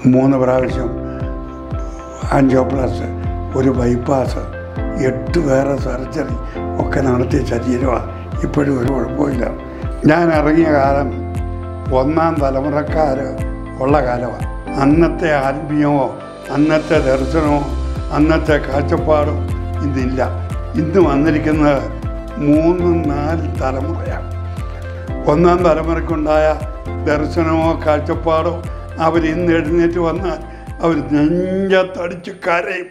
മൂന്ന് പ്രാവശ്യം ആൻജിയോപ്ലാസ്റ്റ് ഒരു ബൈപ്പാസ് എട്ട് വേറെ സർജറി ഒക്കെ നടത്തിയ ശരീരമാണ് ഇപ്പോഴും ഒരു കുഴപ്പമില്ല ഞാൻ ഇറങ്ങിയ കാലം ഒന്നാം തലമുറക്കാർ ഉള്ള കാലമാണ് അന്നത്തെ ആത്മീയമോ അന്നത്തെ ദർശനമോ അന്നത്തെ കാഴ്ചപ്പാടോ ഇന്നില്ല ഇന്ന് വന്നിരിക്കുന്നത് മൂന്ന് നാല് തലമുറയാണ് ഒന്നാം തലമുറയ്ക്കുണ്ടായ ദർശനമോ കാഴ്ചപ്പാടോ അവർ ഇന്ന് എഴുന്നേറ്റ് വന്നാൽ അവർ നെഞ്ചത്തടിച്ച് കരയും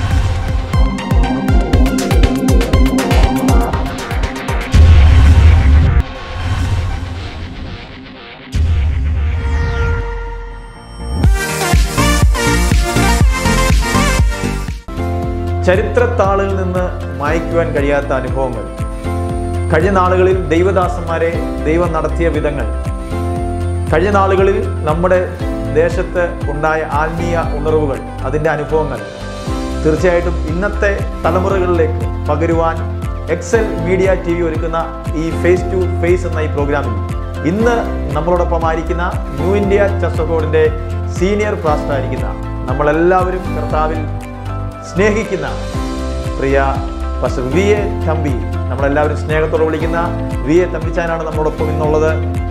ചരിത്രത്താളിൽ നിന്ന് മായ്ക്കുവാൻ കഴിയാത്ത അനുഭവങ്ങൾ കഴിഞ്ഞ നാളുകളിൽ ദൈവദാസന്മാരെ ദൈവം നടത്തിയ വിധങ്ങൾ കഴിഞ്ഞ നാളുകളിൽ നമ്മുടെ ദേശത്ത് ഉണ്ടായ ആത്മീയ ഉണർവുകൾ അതിൻ്റെ അനുഭവങ്ങൾ തീർച്ചയായിട്ടും ഇന്നത്തെ തലമുറകളിലേക്ക് പകരുവാൻ എക്സൽ മീഡിയ ടി വി ഒരുക്കുന്ന ഈ ഫേസ് ടു ഫേസ് എന്ന ഈ പ്രോഗ്രാമിൽ ഇന്ന് നമ്മളോടൊപ്പം ആയിരിക്കുന്ന ന്യൂ ഇന്ത്യ ചർച്ച് ബോർഡിൻ്റെ സീനിയർ പാസ്റ്റർ ആയിരിക്കുന്ന നമ്മളെല്ലാവരും കർത്താവിൽ സ്നേഹിക്കുന്ന പ്രിയ പാസ്റ്റർ വി എ തമ്പി നമ്മളെല്ലാവരും സ്നേഹത്തോടെ വിളിക്കുന്ന വി എ തമ്പിച്ചാനാണ് നമ്മളോടൊപ്പം ഇന്നുള്ളത്